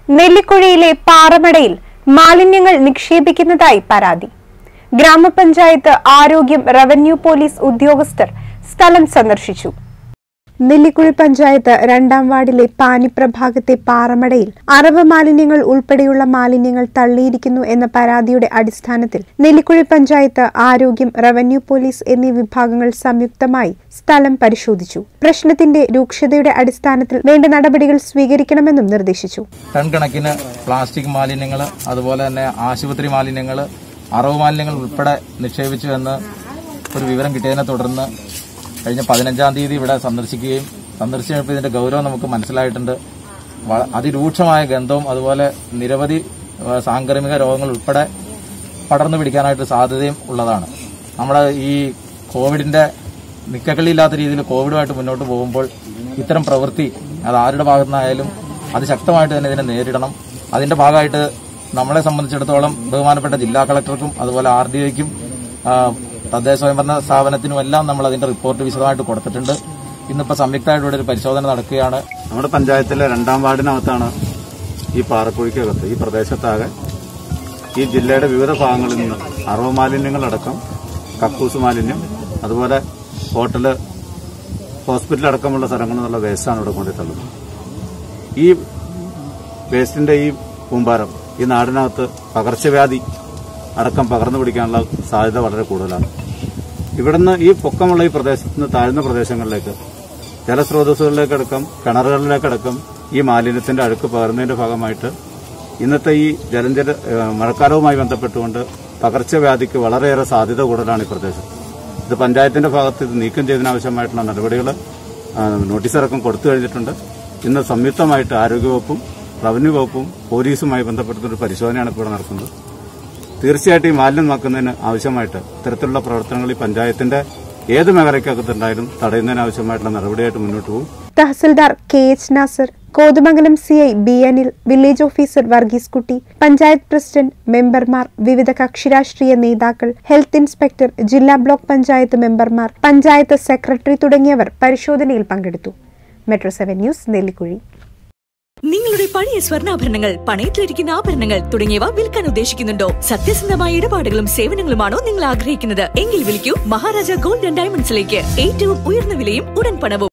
നെല്ലിക്കുഴിയിലെ പാറമടയിൽ മാലിന്യങ്ങൾ നിക്ഷേപിക്കുന്നതായി പരാതി ഗ്രാമപഞ്ചായത്ത് ആരോഗ്യം റവന്യൂ പോലീസ് ഉദ്യോഗസ്ഥർ സ്ഥലം സന്ദർശിച്ചു നെല്ലിക്കുഴി പഞ്ചായത്ത് രണ്ടാം വാർഡിലെ പാനിപ്രഭാഗത്തെ പാറമടയിൽ അറവ് മാലിന്യങ്ങൾ ഉൾപ്പെടെയുള്ള മാലിന്യങ്ങൾ തള്ളിയിരിക്കുന്നു എന്ന പരാതിയുടെ അടിസ്ഥാനത്തിൽ നെല്ലിക്കുഴി പഞ്ചായത്ത് ആരോഗ്യം റവന്യൂ പോലീസ് എന്നീ വിഭാഗങ്ങൾ സംയുക്തമായി സ്ഥലം പരിശോധിച്ചു പ്രശ്നത്തിന്റെ രൂക്ഷതയുടെ അടിസ്ഥാനത്തിൽ വേണ്ട നടപടികൾ സ്വീകരിക്കണമെന്നും നിർദ്ദേശിച്ചു ടൺ കണക്കിന് പ്ലാസ്റ്റിക് മാലിന്യങ്ങൾ അതുപോലെ തന്നെ ആശുപത്രി മാലിന്യങ്ങൾ അറവ് മാലിന്യങ്ങൾ ഉൾപ്പെടെ നിക്ഷേപിച്ചു എന്ന് ഒരു വിവരം കിട്ടിയതിനെ തുടർന്ന് കഴിഞ്ഞ പതിനഞ്ചാം തീയതി ഇവിടെ സന്ദർശിക്കുകയും സന്ദർശിച്ചപ്പോൾ ഇതിന്റെ ഗൗരവം നമുക്ക് മനസ്സിലായിട്ടുണ്ട് വ- അതിരൂക്ഷമായ ഗന്ധവും അതുപോലെ നിരവധി ആ, സാംക്രമിക രോഗങ്ങൾ ഉൾപ്പെടെ പടർന്നു പിടിക്കാനായിട്ട് സാധ്യതയും ഉള്ളതാണ് നമ്മുടെ ഈ കോവിഡിന്റെ നിക്കക്കളിയില്ലാത്ത രീതിയിൽ കോവിഡുമായിട്ട് മുന്നോട്ട് പോകുമ്പോൾ ഇത്തരം പ്രവൃത്തി അത് ആരുടെ ഭാഗത്തുനിന്നായാലും അതിശക്തമായിട്ട് തന്നെ ഇതിനെ നേരിടണം അതിന്റെ ഭാഗമായിട്ട് നമ്മളെ സംബന്ധിച്ചിടത്തോളം ബഹുമാനപ്പെട്ട ജില്ലാ കളക്ടർക്കും അതുപോലെ ആർ ഡി ഒയ്ക്കും തദ്ദേശ സ്വയംഭരണ സ്ഥാപനത്തിനും എല്ലാം നമ്മൾ അതിന്റെ റിപ്പോർട്ട് വിശദമായിട്ട് കൊടുത്തിട്ടുണ്ട് ഇന്നിപ്പോൾ സംയുക്തമായിട്ട് ഇവിടെ ഒരു പരിശോധന നടക്കുകയാണ് നമ്മുടെ പഞ്ചായത്തിലെ രണ്ടാം വാർഡിനകത്താണ് ഈ പാറക്കുഴിക്കകത്ത് ഈ പ്രദേശത്താകെ ഈ ജില്ലയുടെ വിവിധ ഭാഗങ്ങളിൽ നിന്ന് അറവ് മാലിന്യങ്ങളടക്കം കക്കൂസ് മാലിന്യം അതുപോലെ ഹോട്ടല് ഹോസ്പിറ്റൽ അടക്കമുള്ള സ്ഥലങ്ങളിൽ നിന്നുള്ള വേസ്റ്റാണ് ഇവിടെ കൊണ്ടു തള്ളുന്നത് ഈ വേസ്റ്റിന്റെ ഈ കൂമ്പാരം ഈ നാടിനകത്ത് പകർച്ചവ്യാധി അടക്കം പകർന്നു പിടിക്കാനുള്ള സാധ്യത വളരെ കൂടുതലാണ് ഇവിടുന്ന് ഈ പൊക്കമുള്ള ഈ പ്രദേശത്ത് നിന്ന് താഴ്ന്ന പ്രദേശങ്ങളിലേക്ക് ജലസ്രോതസ്സുകളിലേക്കടക്കം കിണറുകളിലേക്കടക്കം ഈ മാലിന്യത്തിന്റെ അഴുക്ക് പകർന്നതിന്റെ ഭാഗമായിട്ട് ഇന്നത്തെ ഈ ജലഞ്ചര ഏഹ് മഴക്കാലവുമായി ബന്ധപ്പെട്ടുകൊണ്ട് പകർച്ചവ്യാധിക്ക് വളരെയേറെ സാധ്യത കൂടുതലാണ് ഈ പ്രദേശത്ത് ഇത് പഞ്ചായത്തിന്റെ ഭാഗത്ത് ഇത് നീക്കം ചെയ്തതിനാവശ്യമായിട്ടുള്ള നടപടികൾ നോട്ടീസ് ഇറക്കം കൊടുത്തു കഴിഞ്ഞിട്ടുണ്ട് ഇന്ന് സംയുക്തമായിട്ട് ആരോഗ്യവകുപ്പും റവന്യൂ വകുപ്പും പോലീസുമായി ബന്ധപ്പെട്ടുള്ള പരിശോധനയാണ് ഇപ്പോൾ ഇവിടെ നടക്കുന്നത് തീർച്ചയായിട്ടും ഈ മാലിന്യം നോക്കുന്നതിന് ആവശ്യമായിട്ട് ഇത്തരത്തിലുള്ള പ്രവർത്തനങ്ങൾ ഈ പഞ്ചായത്തിന്റെ ഏത് മേഖലയ്ക്കകത്തുണ്ടായാലും തടയുന്നതിന് ആവശ്യമായിട്ടുള്ള നടപടിയായിട്ട് മുന്നോട്ട് പോകും tahsildar K H Nasar Kothamangalam C I B Anil village officer Varghese Kutty panchayat president മെമ്പർമാർ വിവിധ കക്ഷിരാഷ്ട്രീയ നേതാക്കൾ ഹെൽത്ത് ഇൻസ്പെക്ടർ ജില്ലാ ബ്ലോക്ക് പഞ്ചായത്ത് മെമ്പർമാർ പഞ്ചായത്ത് സെക്രട്ടറി തുടങ്ങിയവർ പരിശോധനയിൽ പങ്കെടുത്തു മെട്രോ സെവൻ ന്യൂസ് നെല്ലിക്കുഴി നിങ്ങളുടെ പഴയ സ്വർണ്ണാഭരണങ്ങൾ പണയത്തിലിരിക്കുന്ന ആഭരണങ്ങൾ തുടങ്ങിയവ വിൽക്കാൻ ഉദ്ദേശിക്കുന്നുണ്ടോ സത്യസന്ധമായ ഇടപാടുകളും സേവനങ്ങളുമാണോ നിങ്ങൾ ആഗ്രഹിക്കുന്നത് എങ്കിൽ വിളിക്കൂ മഹാരാജ ഗോൾഡ് ആൻഡ് ഡയമണ്ട്സിലേക്ക് ഏറ്റവും ഉയർന്ന വിലയും ഉടൻ പണവും